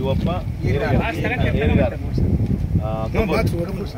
ಶಿವಪ್ಪ ಏರಿಗಾರ್. ಆ, ಗೊಬ್ಬರ.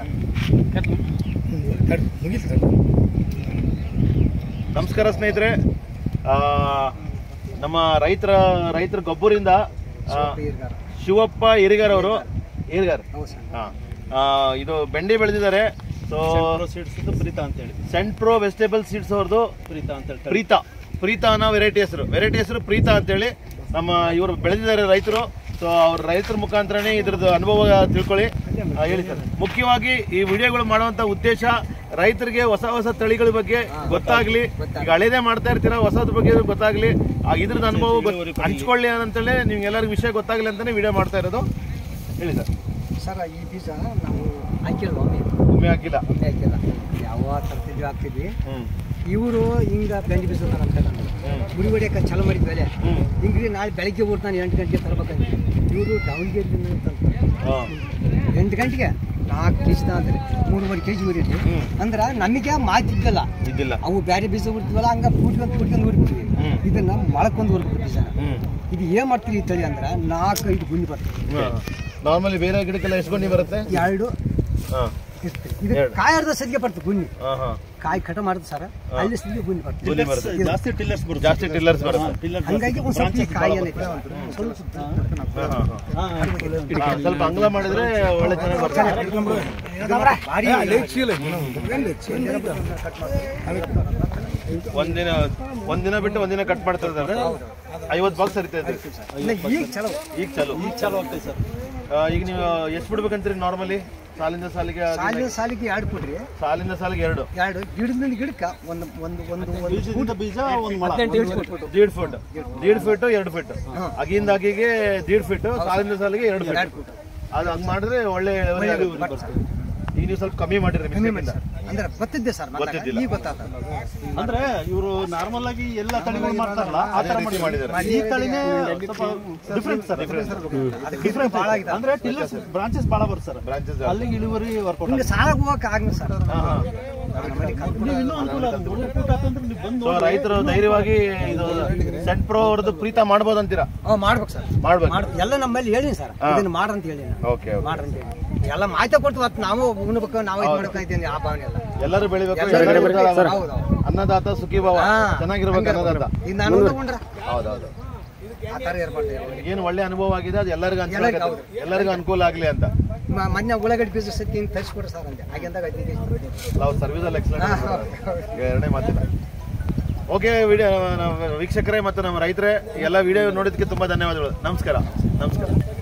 ನಮಸ್ಕಾರ ಸ್ನೇಹಿತರೆ ಆ, ನಮ್ಮ ರೈತರ ರೈತರ ಗೊಬ್ಬರಿಂದ ಆ, ಶಿವಪ್ಪ ಏರಿಗಾರ್ ಅವರು ಏರಿಗಾರ್ ಹಾ. ಆ, ಇದು ಬೆಂಡೆ ಬೆಳೆದಿದ್ದಾರೆ ಸೊ ಪ್ರೀತಾ ಅಂತ ಹೇಳಿ ಸೆಂಟ್ ಪ್ರೋ ವೆಜಿಟೇಬಲ್ ಸೀಡ್ಸ್ ಅವ್ರದ್ದು ಪ್ರೀತಾ ಅಂತ ಹೇಳಿ ಪ್ರೀತಾ ಪ್ರೀತಾ ಅನ್ನೋ ವೆರೈಟಿ ಹೆಸರು ವೆರೈಟಿ ಹೆಸರು ಪ್ರೀತಾ ಅಂತೇಳಿ ನಮ್ಮ ಇವರು ಬೆಳೆದಿದ್ದಾರೆ ರೈತರು ಸೊ ಅವ್ರ ರೈತರ ಮುಖಾಂತರನೇ ಇದ್ರದ್ದು ಅನುಭವ ತಿಳ್ಕೊಳ್ಳಿ ಆ, ಹೇಳಿ ಸರ್ ಮುಖ್ಯವಾಗಿ ಈ ವಿಡಿಯೋಗಳು ಮಾಡುವಂತ ಉದ್ದೇಶ ರೈತರಿಗೆ ಹೊಸ ಹೊಸ ತಳಿಗಳ ಬಗ್ಗೆ ಗೊತ್ತಾಗ್ಲಿ ಈಗ ಹಳೇದೇ ಮಾಡ್ತಾ ಇರ್ತೀರಾ ಹೊಸದ್ರ ಬಗ್ಗೆ ಗೊತ್ತಾಗ್ಲಿ ಆ ಇದ್ರದ್ದು ಅನುಭವ ಗೊತ್- ಹಂಚ್ಕೊಳ್ಳಿ ಅಂತೇಳಿ ನಿಮ್ಗೆ ಎಲ್ಲರಿಗೂ ವಿಷಯ ಗೊತ್ತಾಗ್ಲಿ ಅಂತಾನೆ ವಿಡಿಯೋ ಮಾಡ್ತಾ ಇರೋದು ಹೇಳಿ ಸರ್ ಸರ್ ಈ ಬೀಜ ನಾವು ಹಾಕಿಲ್ವ ಒಮ್ಮೆ ಒಮ್ಮೆ ಹಾಕಿಲ್ಲ ಒಮ್ಮೆ ಹಾಕಿಲ್ಲ ಯಾವ ತರ್ತಿದ್ವಿ ಹಾಕ್ತಿದ್ವಿ ಹ್ಮ್ ಇವರು ಹಿಂಗ ಬೆಂಡಿ ಬೀಜ ನಮ್ಮ ಕಡೆ ಗುಡಿ ಹೊಡಿಯಕ್ಕೆ ಚಾಲು ಮಾಡಿದ್ವಿ ಅಲ್ಲೇ ಹ್ಮ್ ಹಿಂಗ್ರಿ ನಾಳೆ ಬೆಳಗ್ಗೆ ಊಟ ನಾನು ಎಂಟು ಗಂಟೆಗೆ ತರ್ಬೇಕಂತ ಇವರು ದಾವಣಗೆರೆಯಿಂದ ತಂದ್ರು ಹಾ. ಎಂಟು ಗಂಟೆಗೆ ನಾಲ್ಕು ಕೆ ಜಿ ಅಂದ್ರೆ ಮೂರುವರೆ ಕೆ ಜಿ ಊರಿದ್ವಿ ಹ್ಮ್. ಅಂದ್ರೆ ನಮಗೆ ಮಾತಿದ್ದಲ್ಲ ಇದ್ದಿಲ್ಲ ಅವು ಬೇರೆ ಬೀಜ ಉಡ್ತೀವಲ್ಲ ಹಂಗ ಪೂಟ್ಕೊಂಡ್ ಪೂಟ್ಕೊಂಡ್ ಊರಿಬಿಟ್ವಿ ಹ್ಮ್. ಇದನ್ನ ಮೊಳಕೊಂದು ಊರ್ಬಿಟ್ಟು ಬೀಜ ಹ್ಮ್ ಇದು ಏನ್ ಮಾಡ್ತೀವಿ ಈ ತಳಿ ಅಂದ್ರೆ ನಾಲ್ಕು ಐದು ಗುಂಡಿ ಬರ್ತದೆ ನಾರ್ಮಲಿ ಬೇರೆ ಗಿಡಕ್ಕೆಲ್ಲ ಎಷ್ಟು ಗುಂಡಿ ಬರುತ್ತೆ ಎರಡು ಹಾ ಇರ್ತದೆ ಇದು ಎರಡು. ಕಾಯಿ ಅರ್ಧ ಸದ್ಯ ಬರ್ತದೆ ಗುಂಡಿ ಹಾ ಹಾ ಕಾಯಿ ಕಟ ಮಾಡುದು ಸರ್ ಅಲ್ಲಿ ಸದ್ಯ ಗುಂಡಿ ಬರ್ತದೆ ಗುಂಡಿ ಬರುತ್ತೆ ಜಾಸ್ತಿ ಟಿಲ್ಲರ್ಸ್ ಬರುತ್ತೆ ಜಾಸ್ತಿ ಟಿಲ್ಲರ್ಸ್ ಬರುತ್ತೆ ಟಿಲ್ಲರ್ ಹಂಗಾಗಿ ಒಂದ್ ಸ್ವಲ್ಪ ಈ ಕಾಯಿ ಏನೈತೆ ಹಾ, ಹಾ, ಹಾ. ಹಾ, ಸ್ವಲ್ಪ ಅಂಗ್ಲ ಮಾಡಿದ್ರೆ ಒಳ್ಳೆ ಚೆನ್ನಾಗಿ ಬರ್ತದೆ ಒಂದಿನ ಒಂದಿನ ಬಿಟ್ಟು ಒಂದಿನ ಕಟ್ ಮಾಡ್ತಾ ಇದ್ದಾರೆ ಐವತ್ತು ಬಾಕ್ಸ್ ಸರಿತಾ ಇದೆ ಇಲ್ಲ, ಈಗ ಚಲೋ ಈಗ ಚಲೋ ಈಗ ಚಾಲು ಆಗ್ತದೆ ಸರ್ ಆ, ಈಗ ನೀವು ಎಷ್ಟು ಬಿಡ್ಬೇಕಂತೀರಿ ನಾರ್ಮಲಿ ಸಾಲಿಂದ ಸಾಲಿಗೆ ಅದು- ಸಾಲಿನ ಸಾಲಿಗೆ ಎರಡು ಕೊಡ್ರಿ ಸಾಲಿಂದ ಸಾಲಿಗೆ ಎರಡು ಎರಡು ಗಿಡದಿಂದ ಗಿಡಕ್ಕ ಒಂದು ಒಂದು ಒಂದು ಒಂದು ಬೀಜದಿಂದ ಬೀಜ ಒಂದು ಮೊಳ ಹದಿನೆಂಟು ಇಂಚ್ ಕೊಟ್ಬಿಟ್ಟು ದೀಡ್ ಫೀಟ್ ದೀಡ್ ಫೀಟ್ ಎರಡು ಫೀಟ್ ಅಗಿಂದ ಅಗಿಗೆ ದೀಡ್ ಫೀಟ್ ಸಾಲಿಂದ ಸಾಲಿಗೆ ಎರಡು ಫೀಟ್ ಎರಡು ಫೀಟ್ ಅದು ಹಂಗ್ ಮಾಡಿದ್ರೆ ಒಳ್ಳೆ ಇಳುವರಿ ಆಗುತ್ತೆ ಈಗ ನೀವು ಸ್ವಲ್ಪ ಕಮ್ಮಿ ಮಾಡಿರಿ ಕಮ್ಮಿ ಮಾಡಿ ಮಿಸ್ಟೇಕಿಂದ. ಸರ್ ಅಂದ್ರೆ ಗೊತ್ತಿದ್ದೆ ಸರ್ ಮೊದ್ಲಾಗ. ಗೊತ್ತಿದ್ದಿಲ್ಲ. ಈಗ ಗೊತ್ತಾಗ್ತದೆ ಅಂದ್ರೆ ಇವರು ನಾರ್ಮಲ್ ಆಗಿ ಎಲ್ಲ ತಳಿಗಳು ಮಾಡ್ತಾರಲ್ಲ ಆ ಅದೇ ತರ ರೀತಿ ಮಾಡಿದ್ದಾರೆ. ಈ ತಳಿನೇ ಸ್ವಲ್ಪ ಡಿಫ್ರೆಂಟ್ ಸರ್ ಡಿಫ್ರೆಂಟ್ ಭಾಳ ಆಗಿದೆ. ಅಂದ್ರೆ ಟಿಲ್ಲರ್ಸ್ ಬ್ರಾಂಚಸ್ ಭಾಳ ಬರುತ್ತೆ ಸರ್ ಬ್ರಾಂಚಸ್ ಅಲ್ಲಿಗೆ ಇಳುವರಿ ವರ್ಕೌಟ್ ಹಿಂಗೆ ಸಾಲ ಹೋಗಕ್ಕೆ ಆಗಲ್ಲ ಸರ್ ನೀವು ಇನ್ನೂ ಅನುಕೂಲ ಆಗುತ್ತೆ ಒಳ್ಳೆ ಕೂಟ ಆತಂದ್ರೆ ನೀವು ಬಂದು ಸೊ ರೈತರು ಧೈರ್ಯವಾಗಿ ಇದು ಸೆಂಟ್ ಪ್ರೋ ಅವ್ರದ್ದು ಪ್ರೀತ ಮಾಡ್ಬೋದು ಅಂತೀರಾ ಹ್ಞೂ ಮಾಡ್ಬೇಕು ಸರ್ ಮಾಡ್ಬೇಕು ಮಾಡ್ ಎಲ್ಲ ನಮ್ಮಲ್ಲಿ ಹೇಳೀನಿ ಸರ್ ಇದನ್ನ ಮಾಡ್ರಂತ ಹೇಳಿ ಓಕೆ ಮಾಡ್ರಂತ ಹೇಳಿ ಎಲ್ಲ ಮಾಹಿತಿ ಕೊಟ್ಟು ಮತ್ತೆ ನಾವು ಉಣ್ಬೇಕು ನಾವು ಇದು ಮಾಡ್ಬೇಕು ಇದ್ದೀನಿ ಆ ಭಾವನೆ ಎಲ್ಲ ಎಲ್ಲರೂ ಬೆಳಿಬೇಕು ಎಲ್ಲರೂ ಎಲ್ಲರೂ ಬೆಳಿಬೇಕು. ಬೆಳಿತಾರೆ. ಹೌದು, ಹೌದು. ಅನ್ನದಾತ ಸುಖಿ ಭಾವ ಹಾ. ಚೆನ್ನಾಗಿರ್ಬೇಕು ಅನ್ನದಾತ ಈಗ ನಾನು ತಗೊಂಡ್ರ ಹೌದೌದು ಆ ಥರ ಇರ್ಬಾರ್ದು ಯಾವಾಗ. ಏನು ಒಳ್ಳೆ ಅನುಭವ ಆಗಿದೆ ಅದು ಎಲ್ಲರಿಗೂ ಅನುಕೂಲ ಎಲ್ಲರಿಗೂ ಆಗತ್ತೆ. ಎಲ್ಲರಿಗೂ ಅನುಕೂಲ ಆಗ್ಲಿ ಅಂತ ಮ- ಮೊನ್ನೆ ಉಳ್ಳಾಗಡ್ಡಿ ಬೀಜ ಸತಿ ಹಿಂಗೆ ತರಿಸ್ಕೊಡ್ರಿ ಸರ್ ಅಂದೆ ಆಗಿಂದಾಗ ಹದಿನೈದು ನಾವು ಸರ್ವಿಸ್ ಅಲ್ಲಿ ಹಾ, ಎಕ್ಸಲೆಂಟ್ ಹೌದು, ಹೌದು. ಎರಡನೇ ಮಾತಿಲ್ಲ ಓಕೆ ವಿಡಿಯೋ ವೀಕ್ಷಕರೇ ಮತ್ತು ನಮ್ಮ ರೈತರೇ ಎಲ್ಲ ವಿಡಿಯೋ ನೋಡಿದ್ದಕ್ಕೆ ತುಂಬಾ ಧನ್ಯವಾದಗಳು ನಮಸ್ಕಾರ ನಮಸ್ಕಾರ